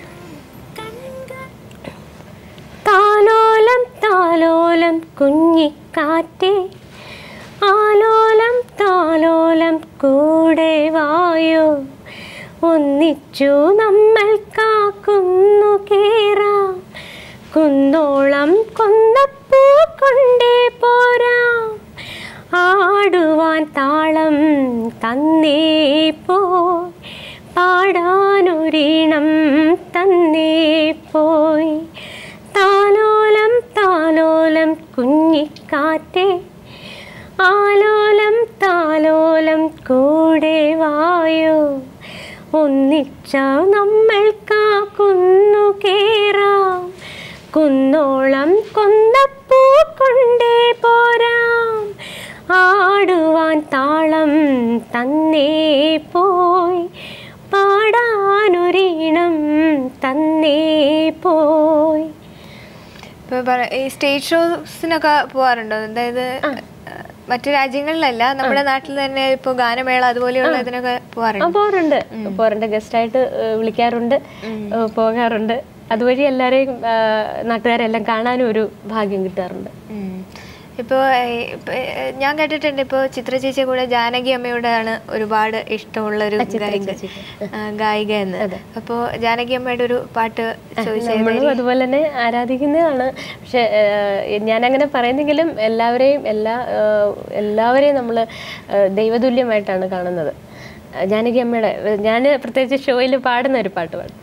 താലോലം താലോലം കുഞ്ഞിക്കാറ്റേ ആലോലം താലോലം കൂടെ വായോ ഒന്നിച്ചു നമ്മൾ കാക്കുന്നു കേറാം കുന്നോളം കൊന്നപ്പൂ കൊണ്ടേ പോരാം ആടുവാൻ താളം തന്നേ പോയി പാടാനൊരീണം തന്നേ പോയി താലോലം താലോലം കുഞ്ഞിക്കാറ്റേ ആലോലം താലോലം കൂടെ വായോ ഒന്നിച്ച നമ്മൾ കാക്കുന്നു കേറാം കുന്നോളം കൊന്നപ്പൂ കൊണ്ടേ പോരാം ആടുവാൻ താളം തന്നേ പോയി പാടാനൊരീണം തന്നേ പോയി ഇപ്പൊ പറ- ഈ സ്റ്റേജ് ഷോസിനൊക്കെ പോവാറുണ്ടോ അതായത് മറ്റു രാജ്യങ്ങളിലല്ല നമ്മുടെ നാട്ടിൽ തന്നെ ഇപ്പൊ ഗാനമേള അതുപോലെയുള്ള ഇതിനൊക്കെ ആ പോവാറുണ്ട് പോകാറുണ്ട് പോകാറുണ്ട് ഗസ്റ്റായിട്ട് വിളിക്കാറുണ്ട് ഏഹ് പോകാറുണ്ട് അതുവഴി എല്ലാവരെയും ഏഹ് നാട്ടുകാരെല്ലാം കാണാനും ഒരു ഭാഗ്യം കിട്ടാറുണ്ട് ഉം. ഇപ്പോ ഏഹ്, ഇപ്പ, ഏഹ്, ഞാൻ കേട്ടിട്ടുണ്ട് ഇപ്പോ ചിത്ര ചേച്ചിയെ കൂടെ ജാനകി അമ്മയോടാണ് ഒരുപാട് ഇഷ്ടമുള്ള ഒരു ഗായിക ആ, ഗായിക എന്ന് അപ്പോ ജാനകി അമ്മയുടെ ഒരു പാട്ട് ചോദിച്ചത് നമ്മളും അതുപോലെ തന്നെ ആരാധിക്കുന്നതാണ് പക്ഷെ ഏഹ്, ഞാനങ്ങനെ പറയുന്നെങ്കിലും എല്ലാവരെയും എല്ലാ ഏഹ്, എല്ലാവരെയും നമ്മൾ ദൈവതുല്യമായിട്ടാണ് കാണുന്നത് ഏഹ് ജാനകി അമ്മയുടെ ഞാൻ പ്രത്യേകിച്ച് ഷോയിൽ പാടുന്ന ഒരു പാട്ട് പാടും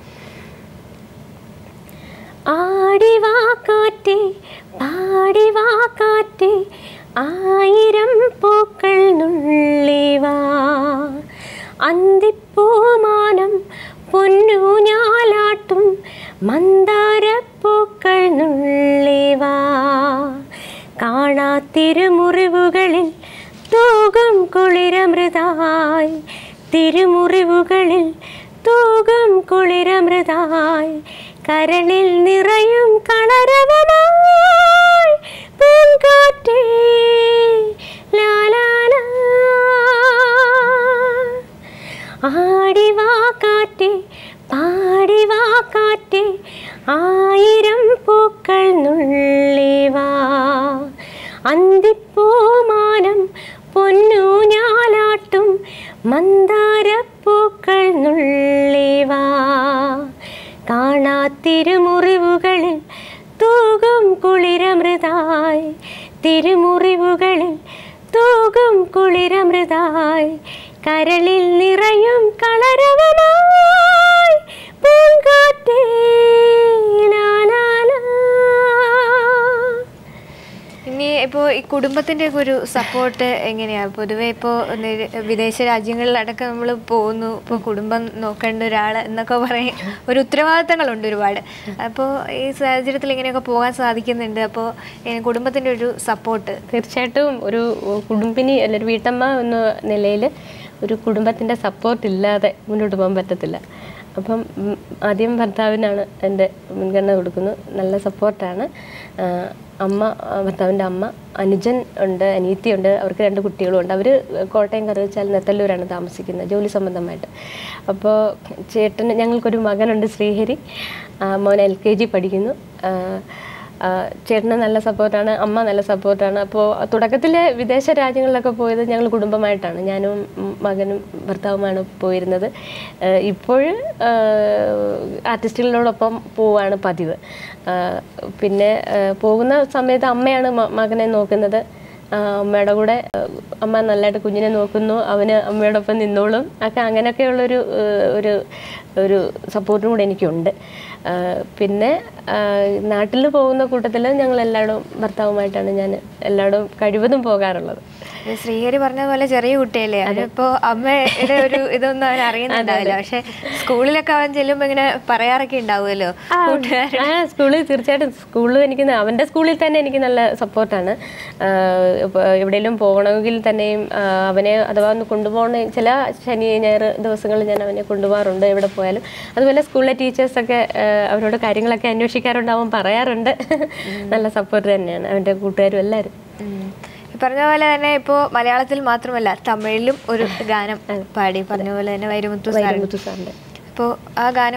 ആടിവാ കാറ്റേ പാടിവാ കാറ്റേ ആയിരം പൂക്കൾ നുള്ളിവാ അന്തിപ്പൂമാനം പൊന്നു ഞാലാട്ടും മന്ദാരപ്പൂക്കൾ നുള്ളിവാ കാണാത്തിരുമുറിവുകളിൽ തൂകും കുളിരമൃതായി തിരുമുറിവുകളിൽ തൂകും കുളിരമൃതായി കരളിൽ നിറയും കളരവമായി പൂങ്കാറ്റേ ലാലാലാ ആടിവാ കാറ്റേ പാടിവാ കാറ്റേ ആയിരം പൂക്കൾ നുള്ളിവാ അന്തിപ്പൂമാനം പൊന്നു ഞാലാട്ടും മന്ദാരപ്പൂക്കൾ നുള്ളിവാ കാണാത്തിരുമുറിവുകളിൽ തൂകും കുളിരമൃതായി തിരുമുറിവുകളിൽ തൂകും കുളിരമൃതായി കരളിൽ നിറയും കളരവമായി പൂങ്കാറ്റേ ലാലാലാ. ഇനി ഇപ്പോ ഈ കുടുംബത്തിന്റെ ഒക്കെ ഒരു സപ്പോർട്ട് എങ്ങനെയാ പൊതുവെ ഇപ്പോ നിര- വിദേശ രാജ്യങ്ങളിലടക്കം നമ്മൾ പോകുന്നു ഇപ്പോൾ കുടുംബം നോക്കേണ്ട ഒരാൾ എന്നൊക്കെ പറയും ഒരു ഉത്തരവാദിത്തങ്ങളുണ്ട് ഒരുപാട് അപ്പോൾ ഈ സാഹചര്യത്തിൽ ഇങ്ങനെയൊക്കെ പോകാൻ സാധിക്കുന്നുണ്ട് അപ്പോൾ കുടുംബത്തിന്റെ ഒരു സപ്പോർട്ട് തീർച്ചയായിട്ടും ഒരു കുടുംബിനി അല്ല ഒരു വീട്ടമ്മ എന്ന നിലയിൽ ഒരു കുടുംബത്തിൻ്റെ സപ്പോർട്ട് ഇല്ലാതെ മുന്നോട്ട് പോകാൻ പറ്റത്തില്ല അപ്പം ഉം, ആദ്യം ഭർത്താവിനാണ് എൻ്റെ മുൻഗണന കൊടുക്കുന്നത് നല്ല സപ്പോർട്ടാണ് അമ്മ ആ, ഭർത്താവിൻ്റെ അമ്മ അനുജൻ ഉണ്ട് അനീത്തിയുണ്ട് അവർക്ക് രണ്ട് കുട്ടികളും ഉണ്ട് അവർ കോട്ടയം കറുവച്ചാൽ നെത്തല്ലൂരാണ് താമസിക്കുന്നത് ജോലി സംബന്ധമായിട്ട് അപ്പോൾ ചേട്ടന് ഞങ്ങൾക്കൊരു മകനുണ്ട് ശ്രീഹരി ആ, മോൻ എൽ കെ ജി പഠിക്കുന്നു ആ, ആ, ചേട്ടന് നല്ല സപ്പോർട്ടാണ് അമ്മ നല്ല സപ്പോർട്ടാണ് അപ്പോൾ തുടക്കത്തിൽ വിദേശ രാജ്യങ്ങളിലൊക്കെ പോയത് ഞങ്ങൾ കുടുംബമായിട്ടാണ് ഞാനും ഉം, മകനും ഭർത്താവുമാണ് പോയിരുന്നത് ഇപ്പോൾ ആർട്ടിസ്റ്റുകളോടൊപ്പം പോവാണ് പതിവ് ആ, പിന്നെ ആ, പോകുന്ന സമയത്ത് അമ്മയാണ് മ- മകനെ നോക്കുന്നത് ആ, അമ്മയുടെ കൂടെ ആ, അമ്മ നല്ലതായിട്ട് കുഞ്ഞിനെ നോക്കുന്നു അവന് അമ്മയോടൊപ്പം നിന്നോളും ഒക്കെ അങ്ങനെയൊക്കെയുള്ളൊരു ആ, ഒരു ഒരു സപ്പോർട്ടും കൂടെ എനിക്കുണ്ട് ആ, പിന്നെ നാട്ടിൽ പോകുന്ന കൂട്ടത്തിൽ ഞങ്ങൾ എല്ലായിടും ഭർത്താവുമായിട്ടാണ് ഞാൻ എല്ലായിടും കഴിവതും പോകാറുള്ളത് ഇത് ശ്രീഹരി പറഞ്ഞ പോലെ ചെറിയ കുട്ടിയല്ലേ അതിപ്പോ അമ്മയുടെ ഒരു ഇതൊന്നും അവൻ അറിയുന്നുണ്ടാവില്ല പക്ഷെ സ്കൂളിലൊക്കെ അവൻ ചെല്ലുമ്പോ ഇങ്ങനെ പറയാറൊക്കെ ഉണ്ടാവുമല്ലോ കൂട്ടുകാർ ആ സ്കൂളിൽ തീർച്ചയായിട്ടും സ്കൂളിൽ എനിക്ക് ന- അവൻ്റെ സ്കൂളിൽ തന്നെ എനിക്ക് നല്ല സപ്പോർട്ടാണ് എവിടെയെങ്കിലും പോകണമെങ്കിൽ തന്നെയും ആ, അവനെ അഥവാ ഒന്ന് കൊണ്ടുപോകണ ചില ശനി ഞായർ ദിവസങ്ങളിൽ ഞാൻ അവനെ കൊണ്ടുപോകാറുണ്ട് എവിടെ പോയാലും അതുപോലെ സ്കൂളിലെ ടീച്ചേഴ്സൊക്കെ ആ, അവരോട് കാര്യങ്ങളൊക്കെ അന്വേഷിക്കാറുണ്ട് അവൻ പറയാറുണ്ട് നല്ല സപ്പോർട്ട് തന്നെയാണ് അവൻ്റെ കൂട്ടുകാരും എല്ലാവരും ഉം. ഈ പറഞ്ഞ പോലെ തന്നെ ഇപ്പോ മലയാളത്തിൽ മാത്രമല്ല തമിഴിലും ഒരു ഗാനം പാടി പറഞ്ഞ പോലെ തന്നെ വൈരമുത്തു സാർ വൈരമുത്തു സാറിൻ്റെ അപ്പോൾ ആ ഗാനം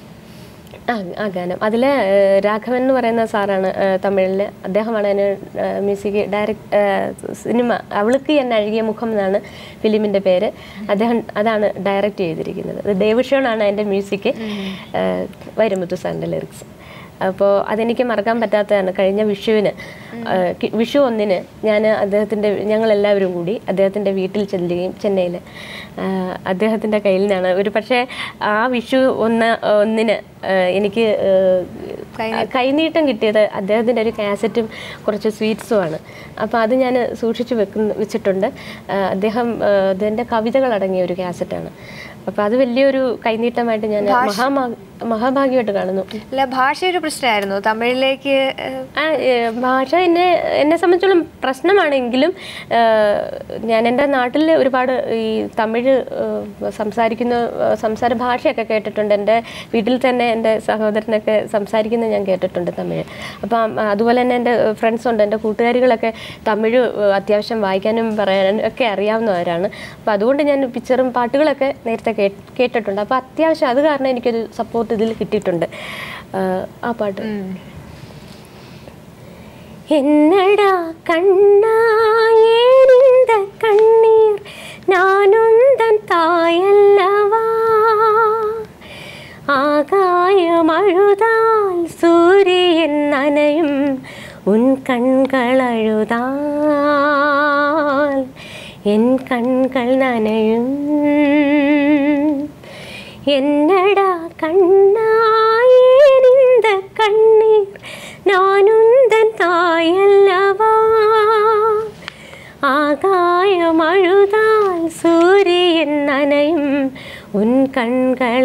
ആ ആ ഗാനം അതിൽ രാഘവൻ എന്ന് പറയുന്ന സാറാണ് തമിഴിൽ അദ്ദേഹമാണ് അതിന് മ്യൂസിക് ഡയറക്ട് സിനിമ അവൾക്ക് എന്നെ അഴുകിയ മുഖം എന്നാണ് ഫിലിമിൻ്റെ പേര് അദ്ദേഹം അതാണ് ഡയറക്റ്റ് ചെയ്തിരിക്കുന്നത് അത് ദേവിഷോണാണ് അതിൻ്റെ മ്യൂസിക് വൈരമുത്തു സാറിൻ്റെ ലിറിക്സ് അപ്പോൾ അതെനിക്ക് മറക്കാൻ പറ്റാത്തതാണ് കഴിഞ്ഞ വിഷുവിന് ആ, കി- വിഷു ഒന്നിന് ഞാൻ അദ്ദേഹത്തിൻ്റെ ഞങ്ങളെല്ലാവരും കൂടി അദ്ദേഹത്തിൻ്റെ വീട്ടിൽ ചെല്ലുകയും ചെന്നൈയിൽ അദ്ദേഹത്തിൻ്റെ കയ്യിൽ നിന്നാണ് ഒരു പക്ഷേ ആ വിഷു ഒന്ന് ഒന്നിന് ആ, എനിക്ക് ആ, കൈ- കൈനീട്ടം കിട്ടിയത് അദ്ദേഹത്തിൻ്റെ ഒരു കാസറ്റും കുറച്ച് സ്വീറ്റ്സും ആണ് അപ്പോൾ അത് ഞാൻ സൂക്ഷിച്ചു വെക്കുന്ന വെച്ചിട്ടുണ്ട് ആ, അദ്ദേഹം ആ, അതിൻ്റെ കവിതകൾ അടങ്ങിയ ഒരു കാസറ്റാണ് അപ്പോൾ അത് വലിയൊരു കൈനീട്ടമായിട്ട് ഞാൻ മഹാമാ മഹാഭാഗ്യമായിട്ട് കാണുന്നു അല്ല ഭാഷ ഒരു പ്രശ്നമായിരുന്നു തമിഴിലേക്ക് ഏഹ്, ആ, ഏ, ഭാഷ എന്നെ എന്നെ സംബന്ധിച്ചോളം പ്രശ്നമാണെങ്കിലും ആ, ഞാൻ എൻ്റെ നാട്ടിൽ ഒരുപാട് ഈ തമിഴ് ആ, സംസാരിക്കുന്ന ആ, സംസാര ഭാഷയൊക്കെ കേട്ടിട്ടുണ്ട് എൻ്റെ വീട്ടിൽ തന്നെ എൻ്റെ സഹോദരനൊക്കെ സംസാരിക്കുന്നത് ഞാൻ കേട്ടിട്ടുണ്ട് തമിഴ് അപ്പം ആ, അതുപോലെ തന്നെ എൻ്റെ ഫ്രണ്ട്സ് ഉണ്ട് എൻ്റെ കൂട്ടുകാരികളൊക്കെ തമിഴ് ആ, അത്യാവശ്യം വായിക്കാനും പറയാനും ഒക്കെ അറിയാവുന്നവരാണ് അപ്പോൾ അതുകൊണ്ട് ഞാൻ പിക്ചറും പാട്ടുകളൊക്കെ നേരത്തെ കേ കേട്ടിട്ടുണ്ട് അപ്പോൾ അത്യാവശ്യം അത് കാരണം എനിക്കൊരു സപ്പോർട്ട് ഇതിൽ കിട്ടിയിട്ടുണ്ട് ആ, ആ പാട്ട് என்னடா கண்ணா ஏன் இந்த கண்ணீர் நானும் தன் தாயல்லவா ஆகாயம் அழுதால் சூரியன் நனையும் உன் கண்கள் அழுதால் என் கண்கள் நனையும் என்னடா கண்ணா ஏன் இந்த கண்ணீர் நான் உந்தன் தாயல்லவா ஆகாயம் அழுதால் சூரியன் நனையும் உன் கண்கள்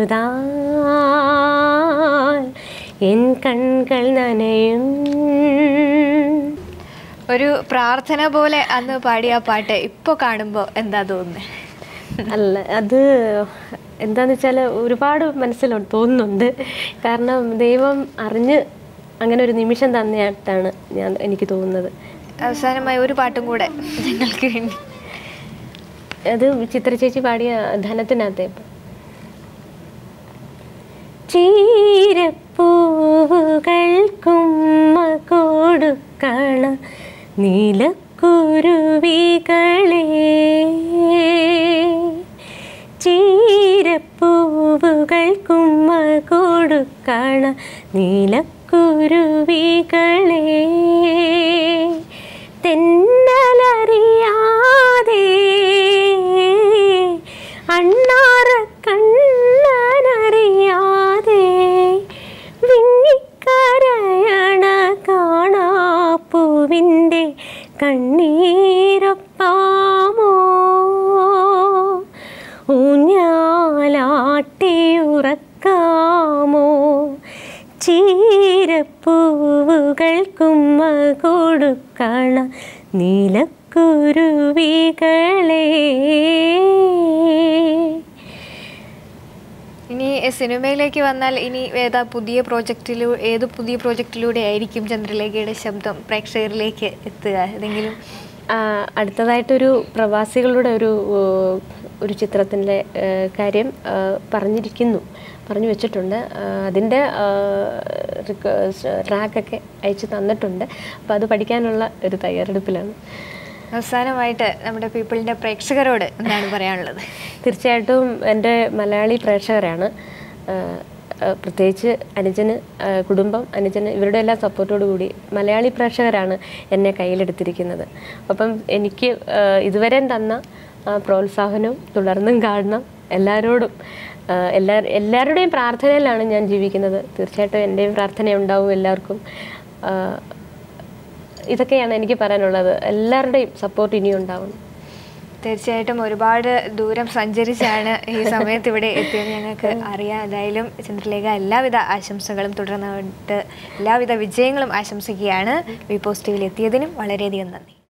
அழுதால் என் கண்கள் நனையும் ഒരു പ്രാർത്ഥന പോലെ അന്ന് പാടിയ ആ പാട്ട് ഇപ്പൊ കാണുമ്പോ എന്താ തോന്നുന്നത് അല്ല അത് എന്താന്ന് വെച്ചാൽ ഒരുപാട് മനസ്സിലുണ്ട് തോന്നുന്നുണ്ട് കാരണം ദൈവം അറിഞ്ഞ് അങ്ങനെ ഒരു നിമിഷം തന്നെയായിട്ടാണ് ഞാൻ എനിക്ക് തോന്നുന്നത് അവസാനമായി ഒരു പാട്ടും കൂടെ ഞങ്ങൾക്ക് വേണ്ടി അത് ചിത്ര ചേച്ചി പാടിയ ധനത്തിനകത്തെ ചീരപ്പൂവുകൾക്കുമ്മ കൊടുക്കണ നീലക്കുരുവികളെ ചീരപ്പൂവുകൾക്കുമ്മ കൊടുക്കണ നീലക്കുരുവികളെ തെന്നലറിയാതെ അണ്ണാറ കണ്ണനറിയാതെ വിങ്ങിക്കരയണ കാണാപ്പൂവിൻ്റെ കണ്ണീരൊപ്പാമോ ഊഞ്ഞാലാട്ടിയുറക്കാമോ ചീരപ്പൂവുകൾക്കുമ്മ കൊടുക്കണ നീലക്കുരുവികളെ ഇനി സിനിമയിലേക്ക് വന്നാൽ ഇനി ഏതാ പുതിയ പ്രോജക്റ്റിലൂ ഏത് പുതിയ പ്രോജക്റ്റിലൂടെ ആയിരിക്കും ചന്ദ്രലേഖയുടെ ശബ്ദം പ്രേക്ഷകരിലേക്ക് എത്തുക ഏതെങ്കിലും ആ, അടുത്തതായിട്ടൊരു പ്രവാസികളുടെ ഒരു ഓ, ഒരു ചിത്രത്തിൻ്റെ ഏ, കാര്യം ആ, പറഞ്ഞിരിക്കുന്നു പറഞ്ഞു വെച്ചിട്ടുണ്ട് ആ, അതിൻ്റെ ട്രാക്കൊക്കെ അയച്ചു തന്നിട്ടുണ്ട് അപ്പോൾ അത് പഠിക്കാനുള്ള ഒരു തയ്യാറെടുപ്പിലാണ് അവസാനമായിട്ട് നമ്മുടെ പീപ്പിളിന്റെ പ്രേക്ഷകരോട് എന്താണ് പറയാനുള്ളത് തീർച്ചയായിട്ടും എൻ്റെ മലയാളി പ്രേക്ഷകരാണ് ആ, ആ, പ്രത്യേകിച്ച് അനുജന് ആ, കുടുംബം അനുജന് ഇവരുടെ എല്ലാം സപ്പോർട്ടോടു കൂടി മലയാളി പ്രേക്ഷകരാണ് എന്നെ കയ്യിലെടുത്തിരിക്കുന്നത് അപ്പം എനിക്ക് ആ, ഇതുവരെയും തന്ന ആ, പ്രോത്സാഹനവും തുടർന്നും കാണണം എല്ലാവരോടും ആ, എല്ലാ എല്ലാവരുടെയും പ്രാർത്ഥനയിലാണ് ഞാൻ ജീവിക്കുന്നത് തീർച്ചയായിട്ടും എൻ്റെയും പ്രാർത്ഥന ഉണ്ടാവും എല്ലാവർക്കും ആ, ഇതൊക്കെയാണ് എനിക്ക് പറയാനുള്ളത് എല്ലാവരുടെയും സപ്പോർട്ട് ഇനിയും ഉണ്ടാവണം തീർച്ചയായിട്ടും ഒരുപാട് ദൂരം സഞ്ചരിച്ചാണ് ഈ സമയത്ത് ഇവിടെ എത്തിയത് ഞങ്ങൾക്ക് അറിയാം എന്തായാലും ചന്ദ്രലേഖ എല്ലാവിധ ആശംസകളും തുടർന്നുകൊണ്ട് എല്ലാവിധ വിജയങ്ങളും ആശംസിക്കുകയാണ് വി പോസ്റ്റ് ടിവിയിൽ എത്തിയതിനും വളരെയധികം നന്ദി